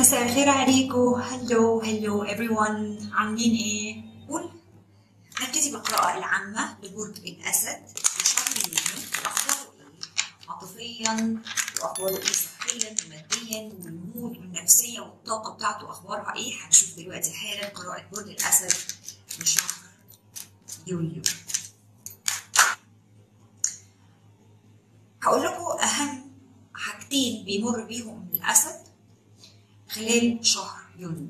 مساء الخير عليكم هلو هلو everyone عاملين ايه؟ قول نبتدي بالقراءة العامة لبرج الأسد لشهر يونيو أخباره ايه؟ عاطفيا وأخباره ايه صحيا وماديا والمود والنفسية والطاقة بتاعته أخبارها ايه؟ هنشوف دلوقتي حالا قراءة برج الأسد لشهر يوليو هقول لكم أهم حاجتين بيمر بيهم الأسد خلال شهر يونيو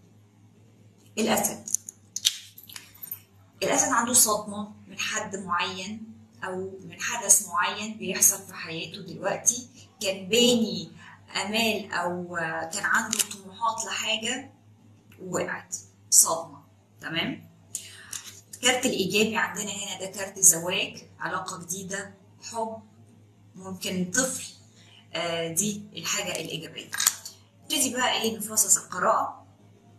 الأسد الأسد عنده صدمة من حد معين أو من حدث معين بيحصل في حياته دلوقتي كان باني آمال أو كان عنده طموحات لحاجة ووقعت صدمة تمام الكارت الإيجابي عندنا هنا ده كارت زواج علاقة جديدة حب ممكن طفل آه دي الحاجة الإيجابية نبتدي بقى ايه نفصص القراءة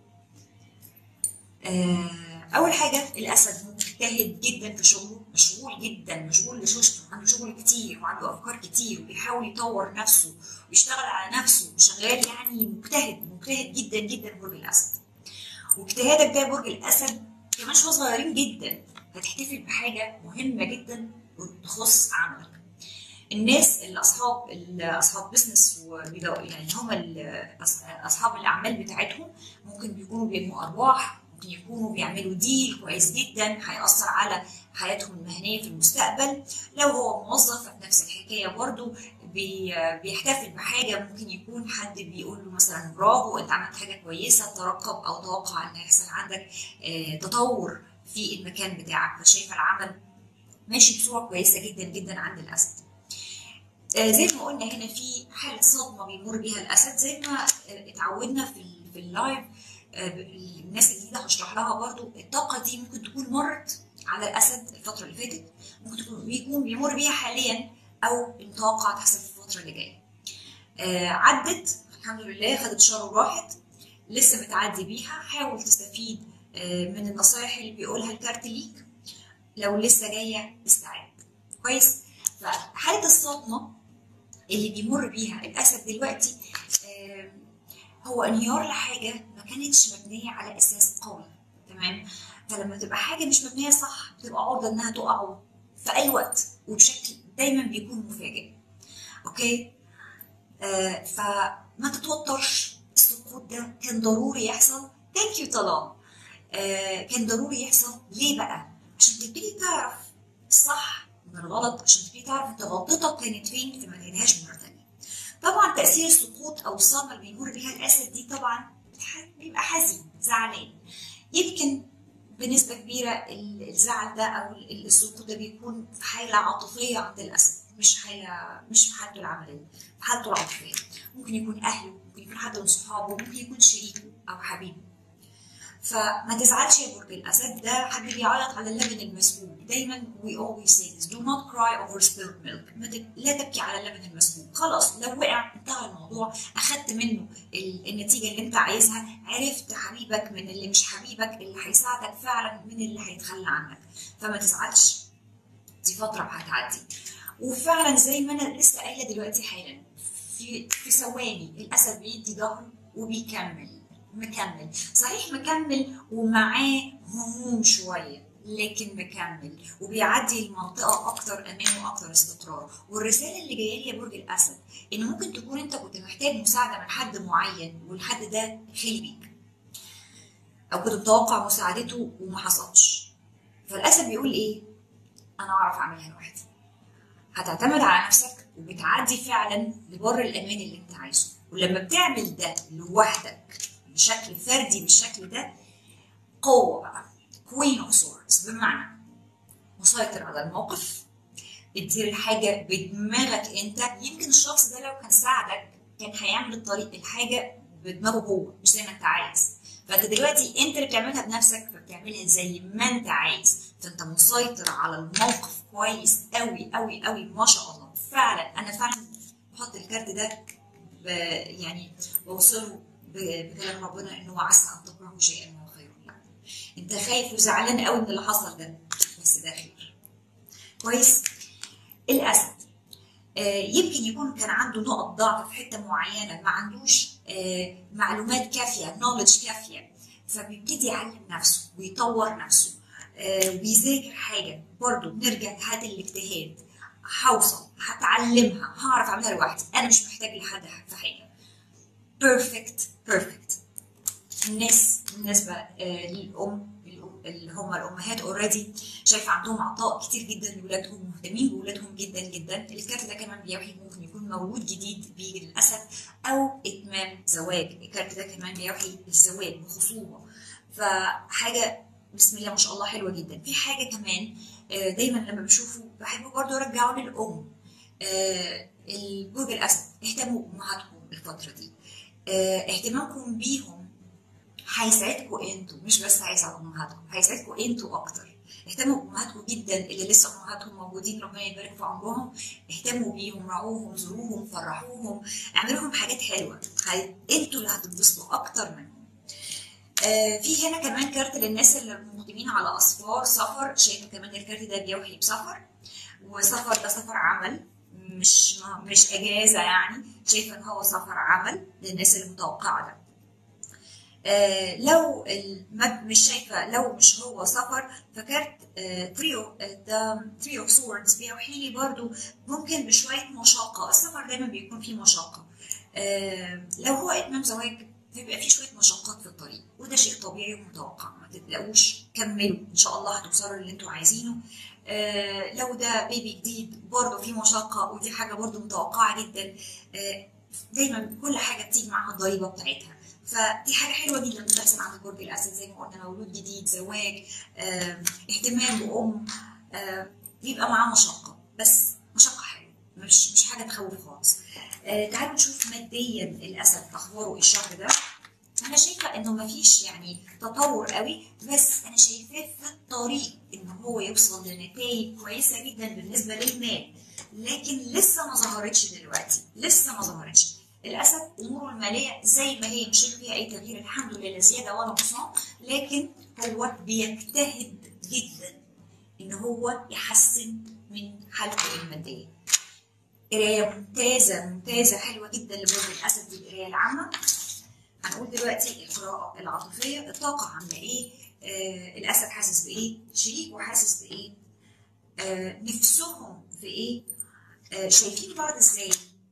آه أول حاجة الأسد مجتهد جدا في شغله مشغول جدا مشغول لشوشته عنده شغل كتير وعنده أفكار كتير وبيحاول يطور نفسه ويشتغل على نفسه وشغال يعني مجتهد مجتهد جدا جدا برج الأسد واجتهادك ده برج الأسد كمان شوية صغيرين جدا هتحتفل بحاجة مهمة جدا وتخص عملك الناس اللي اصحاب اللي اصحاب بزنس يعني هم اصحاب الاعمال بتاعتهم ممكن بيكونوا بينموا ارباح ممكن يكونوا بيعملوا ديل كويس جدا هيأثر على حياتهم المهنيه في المستقبل لو هو موظف نفس الحكايه برضو بي بيحتفل بحاجه ممكن يكون حد بيقول له مثلا برافو انت عملت حاجه كويسه ترقب او توقع ان هيحصل عندك تطور في المكان بتاعك فشايفه العمل ماشي بصوره كويسه جدا جدا عند الاسد زي ما قلنا هنا في حاله صدمه بيمر بيها الاسد زي ما اتعودنا في في اللايف الناس الجديده هشرح لها برضو الطاقه دي ممكن تكون مرت على الاسد الفتره اللي فاتت ممكن تكون بيكون بيمر بيها حاليا او متوقع تحصل في الفتره اللي جايه عدت الحمد لله خدت شهر وراحت لسه متعدي بيها حاول تستفيد من النصايح اللي بيقولها الكارت ليك لو لسه جايه استعد كويس فحاله الصدمه اللي بيمر بيها الاسد دلوقتي هو انهيار لحاجه ما كانتش مبنيه على اساس قوي تمام فلما تبقى حاجه مش مبنيه صح بتبقى عرضه انها تقع في اي وقت وبشكل دايما بيكون مفاجئ اوكي آه فما تتوترش السقوط ده كان ضروري يحصل ثانك يو طلال آه كان ضروري يحصل ليه بقى عشان تبتدي تعرف الصح من الغلط عشان تبتدي تعرف انت غلطتك كانت فين فما تعيدهاش مره ثانيه. طبعا تاثير السقوط او الصدمه اللي بيمر بيها الاسد دي طبعا بيبقى حزين زعلان يمكن بنسبه كبيره الزعل ده او السقوط ده بيكون في حاله عاطفيه عند الاسد مش حاله مش في حالته العمليه في حالته العاطفيه ممكن يكون اهله ممكن يكون حد من صحابه ممكن يكون شريكه او حبيبه فما تزعلش يا برج الاسد ده حد بيعيط على اللبن المسكوب دايما we always say this do not cry over spilled milk ما تب... لا تبكي على اللبن المسكوب خلاص لو وقع انتهى الموضوع اخدت منه ال... النتيجه اللي انت عايزها عرفت حبيبك من اللي مش حبيبك اللي هيساعدك فعلا من اللي هيتخلى عنك فما تزعلش دي فتره هتعدي وفعلا زي ما انا لسه قايله دلوقتي حالا في في ثواني الاسد بيدي ظهره وبيكمل مكمل صحيح مكمل ومعاه هموم شوية لكن مكمل وبيعدي المنطقة أكتر أمان وأكتر استقرار والرسالة اللي جاية لي يا برج الأسد إن ممكن تكون أنت كنت محتاج مساعدة من حد معين والحد ده خلي بيك أو كنت متوقع مساعدته وما حصلش فالأسد بيقول إيه؟ أنا أعرف أعملها لوحدي هتعتمد على نفسك وبتعدي فعلا لبر الأمان اللي أنت عايزه ولما بتعمل ده لوحدك بشكل فردي بالشكل ده قوة بقى كوين اوف سورز بمعنى مسيطر على الموقف بتدير الحاجة بدماغك انت يمكن الشخص ده لو كان ساعدك كان هيعمل الطريق الحاجة بدماغه هو مش زي ما انت عايز فانت دلوقتي انت اللي بتعملها بنفسك فبتعملها زي ما انت عايز فانت مسيطر على الموقف كويس قوي قوي قوي ما شاء الله فعلا انا فعلا بحط الكارت ده يعني بوصله بكلام ربنا انه عسى ان تكرهوا شيئا وهو خير لكم. انت خايف وزعلان قوي من اللي حصل ده بس ده خير. كويس؟ الاسد آه يمكن يكون كان عنده نقط ضعف في حته معينه ما عندوش آه، معلومات كافيه نولج كافيه فبيبتدي يعلم نفسه ويطور نفسه آه، وبيذاكر حاجه برضه نرجع لهذا الاجتهاد هوصل هتعلمها هعرف اعملها لوحدي انا مش محتاج لحد في حاجه بيرفكت بيرفكت الناس بالنسبه آه، للام الأم- اللي هم الامهات اوريدي شايفه عندهم عطاء كتير جدا لاولادهم مهتمين باولادهم جدا جدا الكارت ده كمان بيوحي ممكن يكون مولود جديد بيجي للاسف او اتمام زواج الكارت ده كمان بيوحي بالزواج بخصوبه فحاجه بسم الله ما شاء الله حلوه جدا في حاجه كمان آه، دايما لما بشوفه بحب برضه ارجعه للام آه، البرج الاسد اهتموا بامهاتكم الفتره دي آه، اهتمامكم بيهم هيسعدكم انتوا مش بس هيسعد امهاتكم هيسعدكم انتوا اكتر اهتموا بامهاتكم جدا اللي لسه امهاتهم موجودين ربنا يبارك في عمرهم اهتموا بيهم راعوهم زوروهم فرحوهم اعملوا لهم حاجات حلوه هي... انتوا اللي هتتبسطوا اكتر منهم آه في هنا كمان كارت للناس اللي مقدمين على اسفار سفر شايفه كمان الكارت ده بيوحي بسفر وسفر ده سفر عمل مش مش اجازه يعني شايفه ان هو سفر عمل للناس اللي متوقعه ده آه لو المد مش شايفه لو مش هو سفر فكارت آه تريو آه ده تريو سوردز بيوحي لي برضو ممكن بشويه مشقه السفر دايما بيكون فيه مشقه آه لو هو اتمام زواج بيبقى فيه شويه مشقات في الطريق وده شيء طبيعي ومتوقع ما تقلقوش كملوا ان شاء الله هتوصلوا للي انتوا عايزينه آه لو ده بيبي جديد برضه فيه مشقه ودي حاجه برضه متوقعه جدا آه دايما كل حاجه بتيجي معاها الضريبه بتاعتها فدي حاجه حلوه جدا بتحصل عند برج الاسد زي ما قلنا مولود جديد زواج آه، اهتمام بام آه، بيبقى معاه مشقه بس مشقه حلوه مش مش حاجه تخوف خالص آه، تعالوا نشوف ماديا الاسد اخباره إيه الشهر ده انا شايفه انه مفيش يعني تطور قوي بس انا شايفاه في الطريق ان هو يوصل لنتائج كويسه جدا بالنسبه للمال لكن لسه ما ظهرتش دلوقتي لسه ما ظهرتش الاسد اموره الماليه زي ما هي مش شايف فيها اي تغيير الحمد لله لا زياده ولا نقصان لكن هو بيجتهد جدا ان هو يحسن من حالته الماديه قرايه ممتازه ممتازه حلوه جدا لبرج الاسد دي القرايه العامه هنقول دلوقتي القراءه العاطفيه الطاقه عامله ايه آه الاسد حاسس بايه شريكه حاسس بايه آه نفسهم في ايه آه شايفين بعض ازاي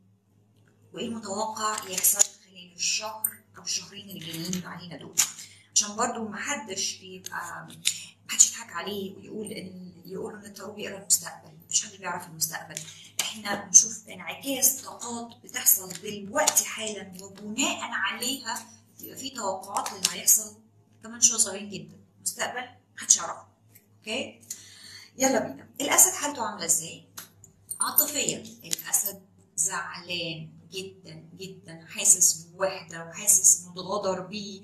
وايه المتوقع يحصل خلال الشهر او الشهرين اللي جايين علينا دول عشان برضو محدش يبقى محدش يضحك عليه ويقول ان يقولوا ان التارو بيقرا المستقبل مش حد بيعرف المستقبل احنا بنشوف انعكاس طاقات بتحصل دلوقتي حالا وبناء عليها يبقى في توقعات للي هيحصل كمان شويه صغيرين جدا المستقبل محدش يعرفه اوكي يلا بينا الاسد حالته عامله ازاي عاطفيا الاسد زعلان جدا جدا حاسس بوحدة وحاسس متغاضر بيه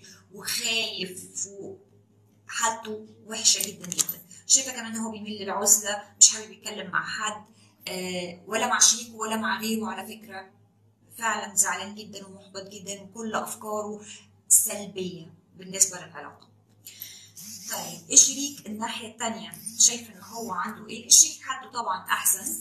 وخايف وحالته وحشة جدا جدا شايفة كمان هو بيميل للعزلة مش حابب يتكلم مع حد آه ولا مع شريكه ولا مع غيره على فكرة فعلا زعلان جدا ومحبط جدا وكل أفكاره سلبية بالنسبة للعلاقة طيب الشريك الناحية التانية شايف ان هو عنده ايه الشريك حالته طبعا احسن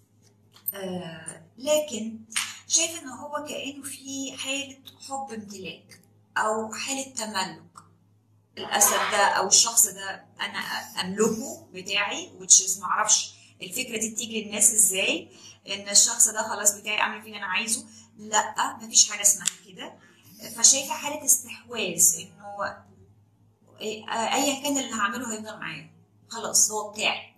آه لكن شايف ان هو كانه في حاله حب امتلاك او حاله تملك الاسد ده او الشخص ده انا املكه بتاعي وتشيز معرفش الفكره دي بتيجي للناس ازاي ان الشخص ده خلاص بتاعي اعمل فيه اللي انا عايزه لا مفيش حاجه اسمها كده فشايفه حاله استحواذ انه ايا كان اللي هعمله هيفضل معايا خلاص هو بتاعي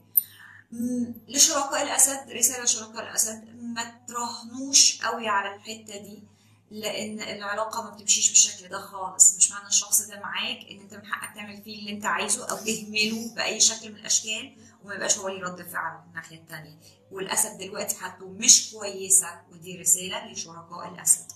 لشركاء الاسد رساله لشركاء الاسد ما تراهنوش قوي على الحته دي لان العلاقه ما بتمشيش بالشكل ده خالص مش معنى الشخص ده معاك ان انت من حقك تعمل فيه اللي انت عايزه او تهمله باي شكل من الاشكال وما يبقاش هو ليه رد فعل من الناحيه الثانيه والاسد دلوقتي حالته مش كويسه ودي رساله لشركاء الاسد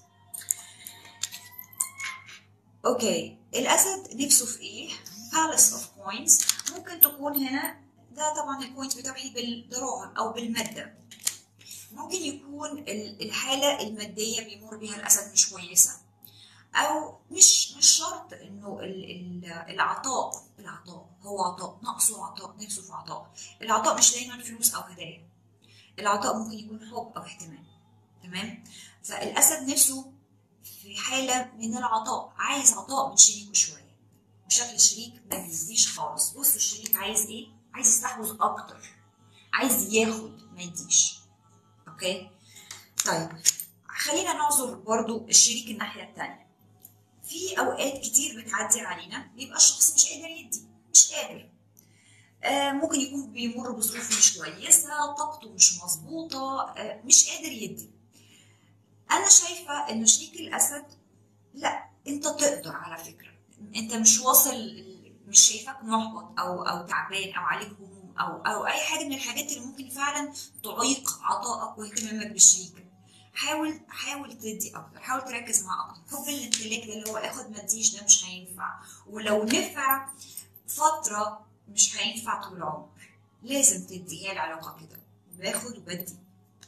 اوكي الاسد نفسه في ايه palace of coins ممكن تكون هنا ده طبعا الكوينت بتوحي بالدراهم او بالماده ممكن يكون الحاله الماديه بيمر بها الاسد مش كويسه او مش مش شرط انه العطاء العطاء هو عطاء نقصه عطاء نفسه في عطاء العطاء مش دايما فلوس او هدايا العطاء ممكن يكون حب او اهتمام تمام فالاسد نفسه في حالة من العطاء عايز عطاء من شريكه شوية بشكل الشريك ما بيديش خالص بص الشريك عايز ايه عايز يستحوذ اكتر عايز ياخد ما يديش اوكي طيب خلينا نعذر برضو الشريك الناحية التانية في اوقات كتير بتعدي علينا بيبقى الشخص مش قادر يدي مش قادر آه ممكن يكون بيمر بظروف مش كويسة طاقته مش مظبوطة آه مش قادر يدي انا شايفة ان شريك الاسد لا انت تقدر على فكرة انت مش واصل مش شايفك محبط او او تعبان او عليك هموم او او اي حاجه من الحاجات اللي ممكن فعلا تعيق عطائك واهتمامك بالشريك حاول حاول تدي اكتر حاول تركز معاه اكتر حب الامتلاك ده اللي هو اخد ما تديش ده مش هينفع ولو نفع فتره مش هينفع طول العمر لازم تدي هي العلاقه كده باخد وبدي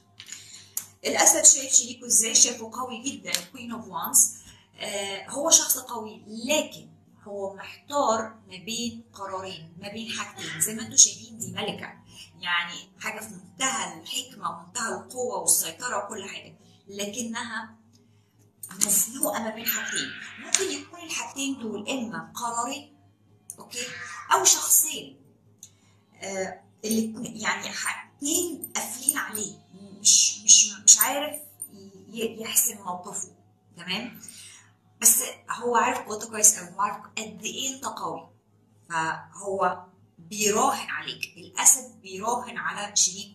الاسد شايف شريكه ازاي شايفه قوي جدا كوين اوف وانس آه هو شخص قوي لكن هو محتار ما بين قرارين ما بين حاجتين زي ما انتم شايفين دي ملكه يعني حاجه في منتهى الحكمه ومنتهى القوه والسيطره وكل حاجه لكنها مزنوقه ما بين حاجتين ممكن يكون الحاجتين دول اما قرارين اوكي او شخصين آه اللي يعني اتنين قافلين عليه مش مش مش عارف يحسم موقفه تمام بس هو عارف قوته كويس قوي وعارف قد ايه انت قوي فهو بيراهن عليك الاسد بيراهن على شريكه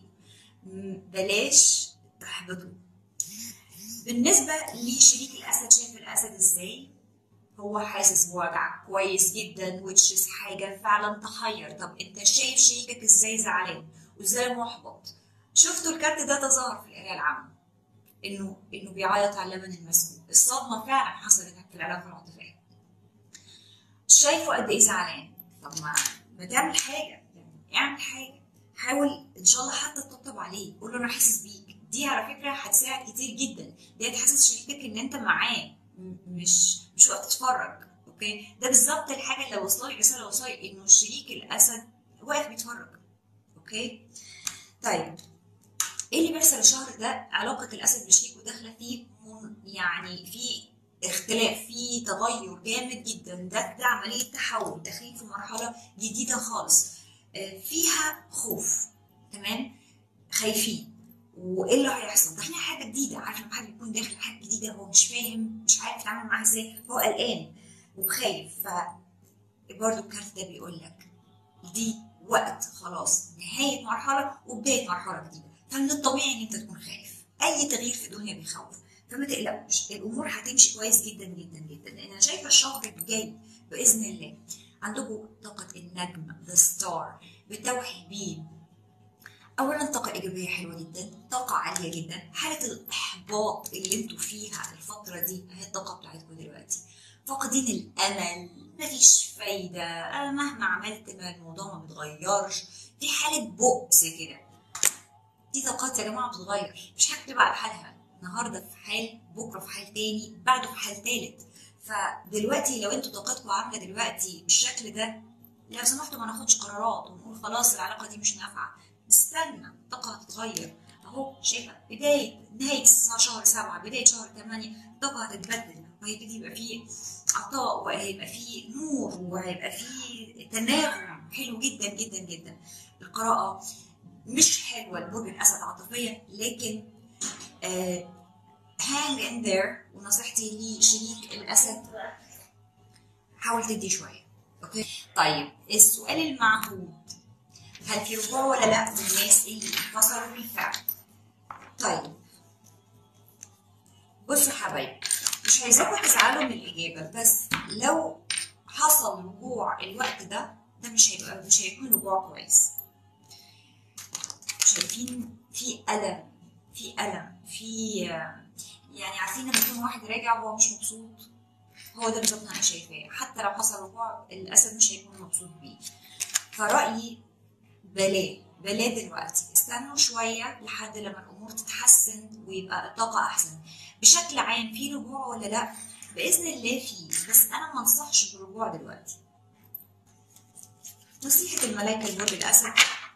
بلاش تحبطه بالنسبة لشريك الأسد شايف الأسد إزاي؟ هو حاسس بوجع كويس جدا وتشيز حاجة فعلا تحير طب أنت شايف شريكك إزاي زعلان وإزاي محبط شفتوا الكارت ده تظاهر في القراية العامة انه انه بيعيط على اللبن المسكوب الصدمه فعلا حصلت في العلاقه العاطفيه شايفه قد ايه زعلان طب ما ما تعمل حاجه يعني اعمل حاجه حاول ان شاء الله حتى تطبطب عليه قول له انا حاسس بيك دي على فكره هتساعد كتير جدا دي هتحسس شريكك ان انت معاه مش مش وقت تتفرج اوكي ده بالظبط الحاجه اللي وصل لي رساله وصل انه شريك الاسد واقف بيتفرج اوكي طيب ايه اللي بيحصل الشهر ده علاقه الاسد بشريكه داخله فيه يعني في اختلاف في تغير جامد جدا ده ده عمليه تحول داخلين في مرحله جديده خالص فيها خوف تمام خايفين وايه اللي هيحصل داخلين حاجه جديده عارف لما حد يكون داخل حاجه جديده هو مش فاهم مش عارف يتعامل معاها ازاي هو قلقان وخايف ف برضه الكارت ده بيقول لك دي وقت خلاص نهايه مرحله وبدايه مرحله جديده فمن الطبيعي ان انت تكون خايف اي تغيير في الدنيا بيخوف فما تقلقوش الامور هتمشي كويس جدا جدا جدا لان انا شايفه الشهر الجاي باذن الله عندكم طاقه النجم ذا ستار بتوحي بيه اولا طاقه ايجابيه حلوه جدا طاقه عاليه جدا حاله الاحباط اللي انتوا فيها الفتره دي هي الطاقه بتاعتكم دلوقتي فاقدين الامل مفيش فايده مهما عملت ما الموضوع ما بيتغيرش في حاله بؤس كده دي طاقات يا جماعه بتتغير مش حاجه بتبقى على حالها النهارده في حال بكره في حال تاني بعده في حال تالت فدلوقتي لو انتوا طاقتكم عامله دلوقتي بالشكل ده لو سمحتوا ما ناخدش قرارات ونقول خلاص العلاقه دي مش نافعه استنى الطاقه هتتغير اهو شايفه بدايه نهايه شهر سبعه بدايه شهر ثمانيه الطاقه هتتبدل وهيبتدي يبقى فيه عطاء وهيبقى فيه نور وهيبقى فيه تناغم حلو جدا جدا جدا القراءه مش حلوه لبرج الاسد عاطفيا لكن هانج ان ذير ونصيحتي لشريك الاسد حاول تدي شويه اوكي طيب السؤال المعهود هل في رجوع ولا لا من الناس اللي انفصلوا بالفعل طيب بصوا يا حبايبي مش عايزاكم تزعلوا من الاجابه بس لو حصل رجوع الوقت ده ده مش هيبقى مش هيكون رجوع كويس شايفين في ألم في ألم في يعني عارفين لما يكون واحد راجع وهو مش مبسوط هو ده بالظبط انا شايفاه حتى لو حصل رجوع الاسد مش هيكون مبسوط بيه فرأيي بلاه بلاه دلوقتي استنوا شوية لحد لما الأمور تتحسن ويبقى الطاقة أحسن بشكل عام في رجوع ولا لأ بإذن الله في بس أنا ما انصحش بالرجوع دلوقتي نصيحة الملايكة لبرج الأسد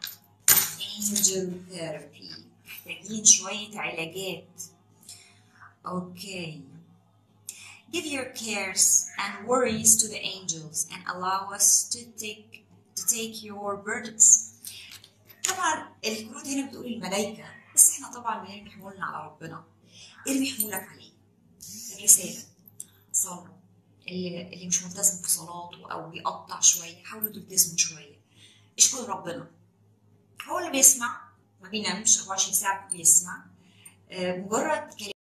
انجل ثيرابي محتاجين شوية علاجات اوكي Give your cares and worries to the angels and allow us to take to take your burdens. طبعا الكروت هنا بتقول الملائكة بس احنا طبعا بنرمي حمولنا على ربنا. ارمي حمولك عليه. الرسالة صلوا اللي, اللي مش ملتزم في صلاته او بيقطع شوية حاولوا تلتزموا شوية. اشكروا ربنا. هو اللي بيسمع ما بينامش 24 ساعة بيسمع. آه، مجرد كلام